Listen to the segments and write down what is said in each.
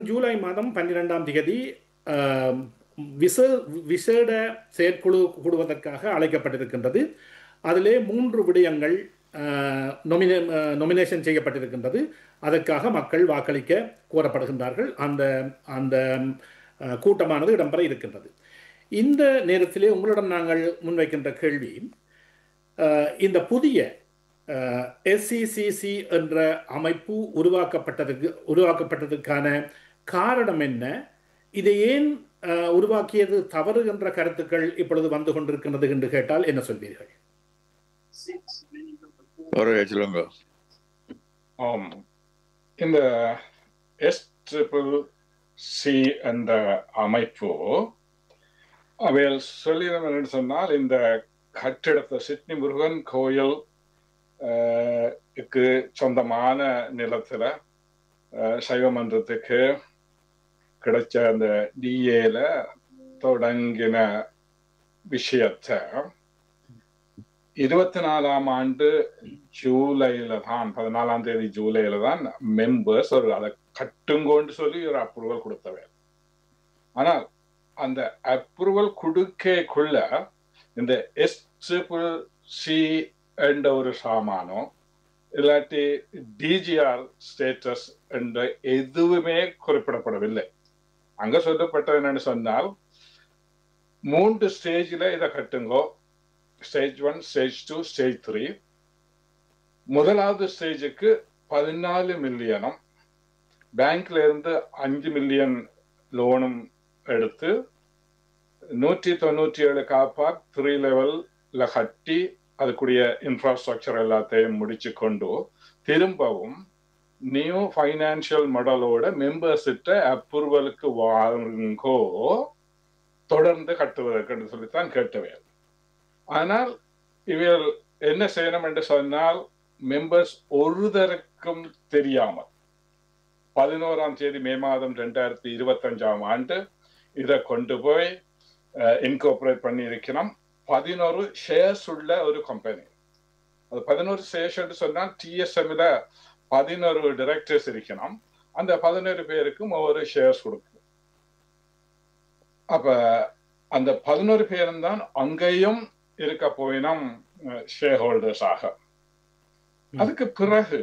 ஜூலை மாதம் பன்னிரெண்டாம் தேதி ஆம், விச விசேட செயற்குழு கூடுவதற்காக அழைக்கப்பட்டிருக்கின்றது அதிலே மூன்று விடயங்கள் நொமினே நொமினேஷன் செய்யப்பட்டிருக்கின்றது அதற்காக மக்கள் வாக்களிக்க கோரப்படுகின்றார்கள் அந்த அந்த அஹ், கூட்டமானது இடம்பெற இருக்கின்றது இந்த நேரத்திலே உங்களிடம் நாங்கள் முன்வைக்கின்ற கேள்வி அஹ், இந்த புதிய எஸ்சிசிசி என்ற அமைப்பு உருவாக்கப்பட்டதுக்கு உருவாக்கப்பட்டதுக்கான காரணம் என்ன இதை ஏன் அஹ், உருவாக்கியது தவறு என்ற கருத்துக்கள் இப்பொழுது வந்து கொண்டிருக்கின்றது என்று கேட்டால் என்ன சொல்வீர்கள் ஒரு சொல்லுங்க ஆம் இந்த எஸ் ட்ரிபிள் சி என்ற அமைப்பு அவையில் சொல்லிடம் என்று சொன்னால் இந்த கட்டிடத்தை சிட்னி முருகன் கோயில் அஹ், க்கு சொந்தமான நிலத்துல அஹ், சைவ மன்றத்துக்கு கிடைச்ச அந்த டிஏல தொடங்கின விஷயத்தை இருபத்தி நாலாம் ஆண்டு ஜூலைல தான் பதினாலாம் தேதி ஜூலைல தான் மெம்பர்ஸ் ஒரு அதை கட்டுங்கோன்னு சொல்லி ஒரு அப்ரூவல் கொடுத்தவர் ஆனால் அந்த அப்ரூவல் கொடுக்கக்குள்ள இந்த எஸ் ட்ரிபிள் சி என்ற ஒரு சாமானம் இல்லாட்டி டிஜிஆர் ஸ்டேட்டஸ் என்ற எதுவுமே குறிப்பிடப்படவில்லை அங்க சொல்லப்பட்டது என்னன்னு சொன்னால் மூன்று ஸ்டேஜில் இதை கட்டுங்கோ stage one stage two stage three முதலாவது ஸ்டேஜுக்கு பதினாலு மில்லியனும் பேங்க்ல இருந்து அஞ்சு மில்லியன் லோனும் எடுத்து நூற்றி தொண்ணூற்றி ஏழு காப்பாக் த்ரீ லெவல்ல கட்டி அதுக்குரிய இன்ஃப்ராஸ்ட்ரக்சர் எல்லாத்தையும் முடிச்சு கொண்டு திரும்பவும் நியூ ஃபைனான்சியல் மாடலோட மெம்பர்ஸ்கிட்ட அப்ரூவலுக்கு வாங்கோ தொடர்ந்து கட்டுவதற்கு சொல்லித்தான் கேட்டவர் ஆனால் இவர்கள் என்ன செய்யணும் என்று சொன்னால் மெம்பர்ஸ் ஒருதருக்கும் தெரியாமல் பதினோராம் தேதி மே மாதம் ரெண்டாயிரத்தி இருபத்தஞ்சாம் ஆண்டு இதை கொண்டு போய் இன்கோபரேட் பண்ணி இருக்கிறோம் பதினோரு ஷேர்ஸ் உள்ள ஒரு கம்பெனி அது பதினோரு ஷேர்ஸ் என்று சொன்னால் டிஎஸ்எம்ல பதினோரு டிரெக்டர்ஸ் இருக்கணும் அந்த பதினோரு பேருக்கும் ஒவ்வொரு ஷேர்ஸ் கொடுக்கும் அப்ப அந்த பதினோரு பேரும் தான் அங்கேயும் இருக்க போயினம் ஷேர் ஹோல்டர்ஸ் ஆக அதுக்கு பிறகு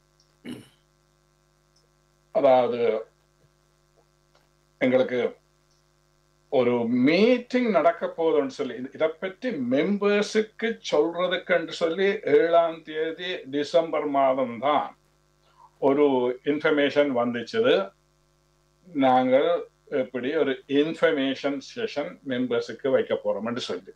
அதாவது எங்களுக்கு ஒரு மீட்டிங் நடக்க போதுன்னு சொல்லி இதை பற்றி மெம்பர்ஸுக்கு சொல்றதுக்கு சொல்லி ஏழாம் தேதி டிசம்பர் மாதம் தான் ஒரு இன்ஃபர்மேஷன் வந்துச்சுது நாங்கள் இப்படி ஒரு இன்ஃபர்மேஷன் செஷன் மெம்பர்ஸுக்கு வைக்க போறோம்னு சொல்லி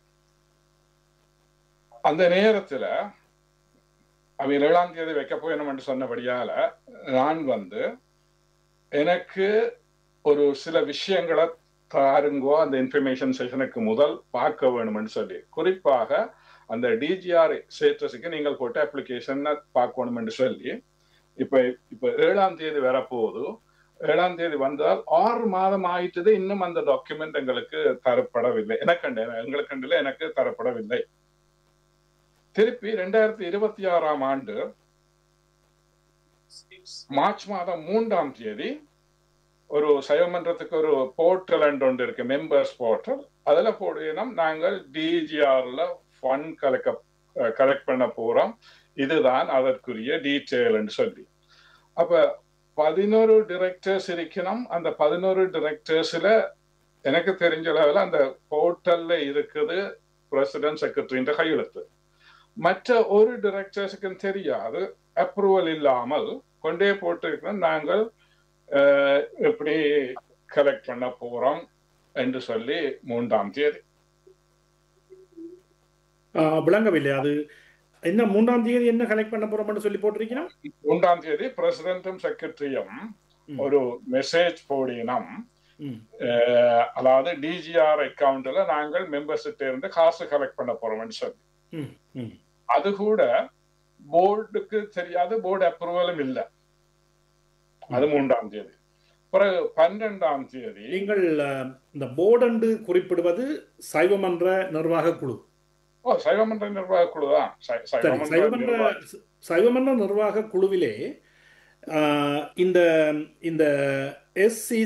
அந்த நேரத்துல அவங்க ஏழாம் தேதி வைக்க போயணும் என்று சொன்னபடியால நான் வந்து எனக்கு ஒரு சில விஷயங்களை தாருங்கோ அந்த இன்ஃபர்மேஷன் செஷனுக்கு முதல் பார்க்க வேணும்னு சொல்லி குறிப்பாக அந்த டிஜிஆர் ஸ்டேட்டஸுக்கு நீங்கள் போட்ட அப்ளிகேஷன் பார்க்கணும்னு சொல்லி இப்ப இப்ப ஏழாம் தேதி வரப்போகுது ஏழாம் தேதி வந்தால் ஆறு மாதம் ஆயிட்டது இன்னும் அந்த டாக்குமெண்ட் எங்களுக்கு தரப்படவில்லை எனக்கு எங்களுக்கு எனக்கு தரப்படவில்லை திருப்பி ரெண்டாயிரத்தி இருபத்தி ஆறாம் ஆண்டு மார்ச் மாதம் மூன்றாம் தேதி ஒரு சைவமன்றத்துக்கு ஒரு போர்ட்டல் ஒன்று இருக்கு மெம்பர்ஸ் போர்ட்டல் அதுல போடுவோம் நாங்கள் டிஜிஆர்ல ஃபண்ட் கலெக்ட் கலெக்ட் பண்ண போறோம் இதுதான் அதற்குரிய டீட்டெயில் சொல்லி அப்ப பதினோரு டிரெக்டர்ஸ் இருக்கணும் அந்த பதினோரு டிரெக்டர்ஸ்ல எனக்கு தெரிஞ்ச அளவில் அந்த போர்ட்டல்ல இருக்குது பிரசிடென்ட் செக்ரட்டரின்ற கையெழுத்து மற்ற ஒரு டிரெக்டர்ஸுக்கும் தெரியாது அப்ரூவல் இல்லாமல் கொண்டே போட்டு நாங்கள் எப்படி கலெக்ட் பண்ண போறோம் என்று சொல்லி மூன்றாம் தேதி விளங்கவில்லை அது என்ன மூன்றாம் தேதி என்ன கலெக்ட் பண்ண போறோம்னு சொல்லி போட்டிருக்கீங்கன்னா மூன்றாம் தேதி பிரசிடென்டும் செக்ரட்டரியும் ஒரு மெசேஜ் போடினம் அதாவது டிஜிஆர் அக்கௌண்ட்ல நாங்கள் மெம்பர்ஸ்கிட்ட இருந்து காசு கலெக்ட் பண்ண போறோம்னு சொல்லி அது கூட போர்டுக்கு தெரியாது போர்டு அப்ரூவலும் இல்லை அது மூன்றாம் தேதி பிறகு பன்னெண்டாம் தேதி நீங்கள் இந்த போர்டு குறிப்பிடுவது சைவமன்ற நிர்வாக குழு ஓ சைவமன்ற நிர்வாக குழு தான் சைவமன்ற சைவமன்ற நிர்வாக குழுவிலே ஆஹ், இந்த இந்த எஸ்சி